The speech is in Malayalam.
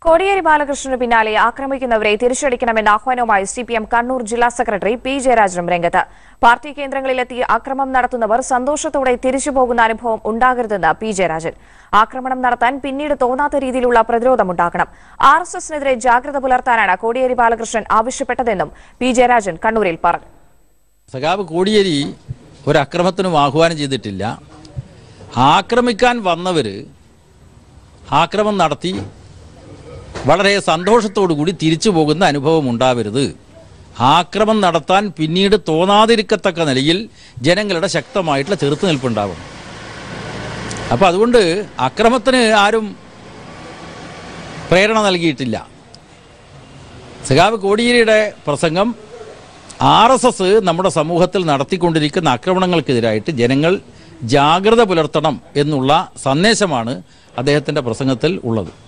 കോടിയേരി ബാലകൃഷ്ണന് പിന്നാലെ ആക്രമിക്കുന്നവരെ തിരിച്ചടിക്കണമെന്ന ആഹ്വാനവുമായി സി പി എം കണ്ണൂർ ജില്ലാ സെക്രട്ടറി പി ജയരാജനും രംഗത്ത് പാർട്ടി കേന്ദ്രങ്ങളിലെത്തി ആക്രമണം നടത്തുന്നവർ സന്തോഷത്തോടെ തിരിച്ചുപോകുന്ന അനുഭവം ഉണ്ടാകരുതെന്ന് പി ജയരാജൻ ആക്രമണം നടത്താൻ പിന്നീട് തോന്നാത്ത രീതിയിലുള്ള പ്രതിരോധമുണ്ടാക്കണം ആർ എസ് എസിനെതിരെ ജാഗ്രത പുലർത്താനാണ് കോടിയേരി ബാലകൃഷ്ണൻ ആവശ്യപ്പെട്ടതെന്നും പി ജയരാജൻ കണ്ണൂരിൽ പറഞ്ഞു സഖാവ് കോടിയേരി ഒരു അക്രമത്തിനും ആഹ്വാനം ചെയ്തിട്ടില്ല ആക്രമിക്കാൻ വന്നവർ ആക്രമം നടത്തി വളരെ സന്തോഷത്തോടു കൂടി തിരിച്ചു പോകുന്ന അനുഭവം ഉണ്ടാവരുത് ആക്രമം നടത്താൻ പിന്നീട് തോന്നാതിരിക്കത്തക്ക നിലയിൽ ജനങ്ങളുടെ ശക്തമായിട്ടുള്ള ചെറുത്തുനിൽപ്പുണ്ടാവും അപ്പോൾ അതുകൊണ്ട് അക്രമത്തിന് ആരും പ്രേരണ നൽകിയിട്ടില്ല സഖാവ് കോടിയേരിയുടെ പ്രസംഗം ആർ എസ് എസ് നമ്മുടെ സമൂഹത്തിൽ നടത്തിക്കൊണ്ടിരിക്കുന്ന ആക്രമണങ്ങൾക്കെതിരായിട്ട് ജനങ്ങൾ ജാഗ്രത പുലർത്തണം എന്നുള്ള സന്ദേശമാണ് അദ്ദേഹത്തിൻ്റെ പ്രസംഗത്തിൽ ഉള്ളത്